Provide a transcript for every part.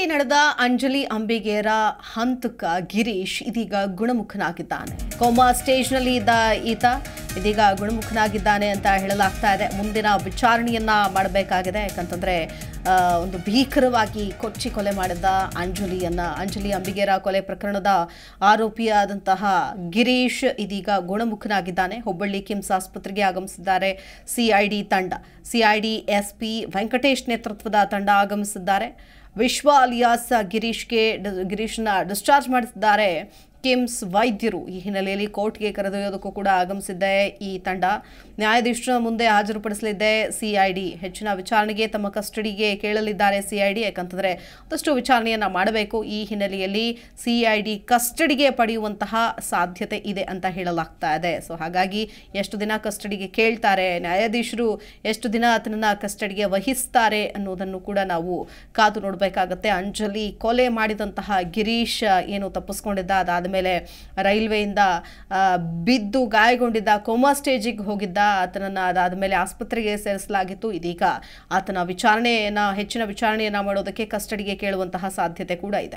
ನಡೆದ ಅಂಜಲಿ ಅಂಬಿಗೇರ ಹಂತಕ ಗಿರೀಶ್ ಇದೀಗ ಗುಣಮುಖನಾಗಿದ್ದಾನೆ ಕೋಮಾ ಸ್ಟೇಜ್ನಲ್ಲಿ ಇದ್ದ ಈತ ಇದೀಗ ಗುಣಮುಖನಾಗಿದ್ದಾನೆ ಅಂತ ಹೇಳಲಾಗ್ತಾ ಇದೆ ಮುಂದಿನ ವಿಚಾರಣೆಯನ್ನ ಮಾಡಬೇಕಾಗಿದೆ ಯಾಕಂತಂದ್ರೆ ಆ, ಒಂದು ಭೀಕರವಾಗಿ ಕೊಚ್ಚಿ ಕೊಲೆ ಮಾಡಿದ್ದ ಅಂಜಲಿಯನ್ನ ಅಂಜಲಿ ಅಂಬಿಗೇರ ಕೊಲೆ ಪ್ರಕರಣದ ಆರೋಪಿಯಾದಂತಹ ಗಿರೀಶ್ ಇದೀಗ ಗುಣಮುಖನಾಗಿದ್ದಾನೆ ಹುಬ್ಬಳ್ಳಿ ಕಿಮ್ಸ್ ಆಸ್ಪತ್ರೆಗೆ ಆಗಮಿಸಿದ್ದಾರೆ ಸಿಐಡಿ ತಂಡ ಸಿಐಡಿ ಎಸ್ಪಿ ವೆಂಕಟೇಶ್ ನೇತೃತ್ವದ ತಂಡ ಆಗಮಿಸಿದ್ದಾರೆ ವಿಶ್ವ ಅಲಿಯಾಸ್ ಗಿರೀಶ್ಗೆ ಡ- ಗಿರೀಶ್ನ ಡಿಸ್ಚಾರ್ಜ್ ಮಾಡಿಸಿದ್ದಾರೆ ಕಿಮ್ಸ್ ವೈದ್ಯರು ಈ ಹಿನ್ನೆಲೆಯಲ್ಲಿ ಕೋರ್ಟ್ಗೆ ಕರೆದೊಯ್ಯೋದಕ್ಕೂ ಕೂಡ ಆಗಮಿಸಿದ್ದೆ ಈ ತಂಡ ನ್ಯಾಯಾಧೀಶರ ಮುಂದೆ ಹಾಜರುಪಡಿಸಲಿದ್ದೆ ಸಿಐಡಿ ಹೆಚ್ಚಿನ ವಿಚಾರಣೆಗೆ ತಮ್ಮ ಕಸ್ಟಡಿಗೆ ಕೇಳಲಿದ್ದಾರೆ ಸಿಐಡಿ ಯಾಕಂತಂದ್ರೆ ಒಂದಷ್ಟು ವಿಚಾರಣೆಯನ್ನ ಮಾಡಬೇಕು ಈ ಹಿನ್ನೆಲೆಯಲ್ಲಿ ಸಿಐಡಿ ಕಸ್ಟಡಿಗೆ ಪಡೆಯುವಂತಹ ಸಾಧ್ಯತೆ ಇದೆ ಅಂತ ಹೇಳಲಾಗ್ತಾ ಇದೆ ಸೊ ಹಾಗಾಗಿ ಎಷ್ಟು ದಿನ ಕಸ್ಟಡಿಗೆ ಕೇಳ್ತಾರೆ ನ್ಯಾಯಾಧೀಶರು ಎಷ್ಟು ದಿನ ಆತನನ್ನ ಕಸ್ಟಡಿಗೆ ವಹಿಸ್ತಾರೆ ಅನ್ನೋದನ್ನು ಕೂಡ ನಾವು ಕಾದು ನೋಡಬೇಕಾಗತ್ತೆ ಅಂಜಲಿ ಕೊಲೆ ಮಾಡಿದಂತಹ ಗಿರೀಶ್ ಏನು ತಪ್ಪಿಸ್ಕೊಂಡಿದ್ದ ಅದಾದ ಮೇಲೆ ರೈಲ್ವೆಯಿಂದ ಆ, ಬಿದ್ದು ಗಾಯಗೊಂಡಿದ್ದ ಕೋಮಾ ಸ್ಟೇಜಿಗೆ ಹೋಗಿದ್ದ ಆತನನ್ನ ಅದಾದ ಮೇಲೆ ಆಸ್ಪತ್ರೆಗೆ ಸೇರಿಸಲಾಗಿತ್ತು ಇದೀಗ ಆತನ ವಿಚಾರಣೆಯನ್ನ ಹೆಚ್ಚಿನ ವಿಚಾರಣೆಯನ್ನ ಮಾಡೋದಕ್ಕೆ ಕಸ್ಟಡಿಗೆ ಕೇಳುವಂತಹ ಸಾಧ್ಯತೆ ಕೂಡ ಇದೆ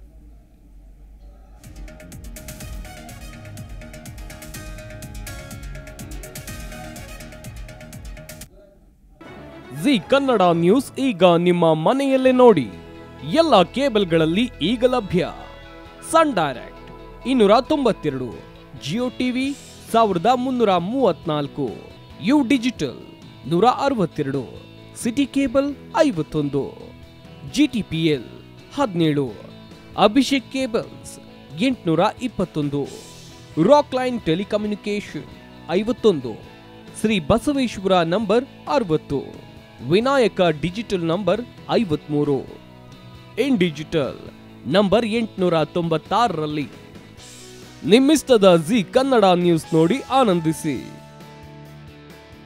ಜಿ ಕನ್ನಡ ನ್ಯೂಸ್ ಈಗ ನಿಮ್ಮ ಮನೆಯಲ್ಲೇ ನೋಡಿ ಎಲ್ಲ ಕೇಬಲ್ಗಳಲ್ಲಿ ಈಗ ಲಭ್ಯ ಸನ್ ಡೈರೆಕ್ಟ್ ಇನ್ನೂರ ತೊಂಬತ್ತೆರಡು ಜಿಯೋ ಟಿವಿ ಸಾವಿರದ ಮುನ್ನೂರ ಮೂವತ್ನಾಲ್ಕು ಯು ಡಿಜಿಟಲ್ ನೂರ ಅರವತ್ತೆರಡು ಸಿಟಿ ಕೇಬಲ್ ಐವತ್ತೊಂದು ಜಿ ಟಿ ಪಿ ಎಲ್ ಹದಿನೇಳು ಅಭಿಷೇಕ್ ಕೇಬಲ್ಸ್ ಎಂಟುನೂರ ಇಪ್ಪತ್ತೊಂದು ರಾಕ್ ಲೈನ್ ಟೆಲಿಕಮ್ಯುನಿಕೇಶನ್ ಐವತ್ತೊಂದು ಶ್ರೀ ಬಸವೇಶ್ವರ ನಂಬರ್ ಅರವತ್ತು ವಿನಾಯಕ ಡಿಜಿಟಲ್ ನಂಬರ್ ಐವತ್ಮೂರು ಇನ್ ಡಿಜಿಟಲ್ ನಂಬರ್ ಎಂಟುನೂರ ತೊಂಬತ್ತಾರರಲ್ಲಿ ನಿಮ್ಮಿಸ್ತದ ಜಿ ಕನ್ನಡ ನ್ಯೂಸ್ ನೋಡಿ ಆನಂದಿಸಿ